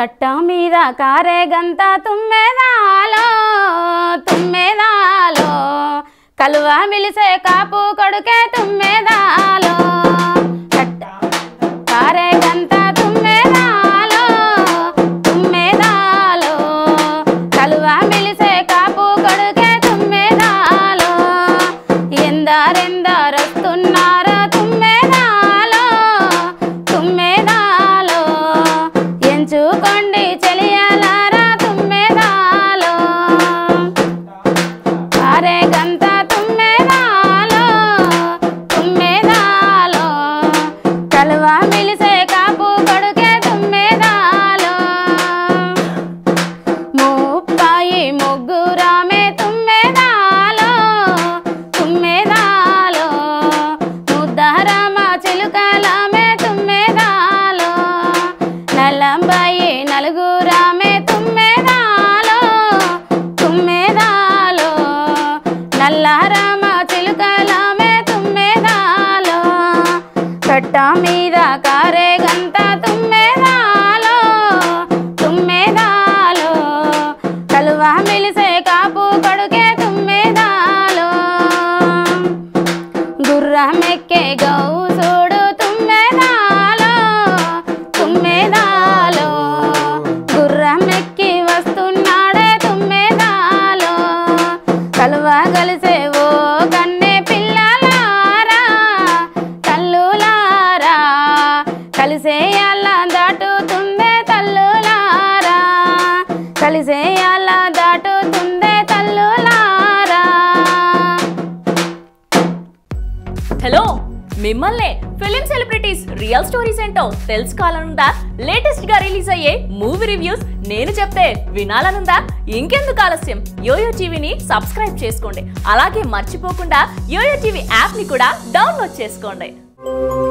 కట్ట మీద కారే గంత తుమ్మెదాలో తుమ్మెదాలో కలువ మిలిసే కాపు కొడుకే తుమ్మెదాలో కట్ట కారే గంత తుమ్మెదాలో తుమ్మెదాలో కలువ మిలిసే కాపు కొడుకే తుమ్మెదాలో ఎందరెందరొస్తున్నారో తుమ్మెదాలో తుమ్మెదాలో ఎంచుకోండి చెలియలారా తుమ్మెదాలో కారే గంత తుమ్మెదాలో తుమ్మెదాలో కలువ మిలిసే కాపు కొడుకే తుమ్మెదాలో ముప్పాయి ముగ్గురామే తుమ్మెదాలో తుమ్మెదాలో ముద్దరమ చిలుకలమే తుమ్మెదాలో నల్లంబాయి నలుగురామే తుమ్మెదాలో తుమ్మెదాలో నల్లారమ చిలుకలమే తుమ్మెదాలో కట్ట మీద కారే గంత తుమ్మెదాలో తుమ్మెదాలో కలువ మిలిసే కాపు కొడుకే తుమ్మెదాలో గుర్రమెక్కే గౌసుడు తుమ్మెదాలో తుమ్మెదాలో గుర్రమెక్కి వస్తున్నాడే తుమ్మెదాలో కలువ కలిసే ఓ కన్నె పిల్లలారా తల్లులారా కలిసే అలా దాటుతుందే తల్లులారా కలిసే అలా దాటుతుందే తల్లులారా హలో మిమ్మల్నే ఫిలిం సెలబ్రిటీస్ రియల్ స్టోరీస్ ఏంటో తెలుసుకోవాలనుందా లేటెస్ట్ గా రిలీజ్ అయ్యే మూవీ రివ్యూస్ నేను చెప్తే వినాలనుందా ఇంకెందుకు ఆలస్యం యోయో టీవీని సబ్స్క్రైబ్ చేసుకోండి అలాగే మర్చిపోకుండా యోయో టీవీ యాప్ ని కూడా డౌన్లోడ్ చేసుకోండి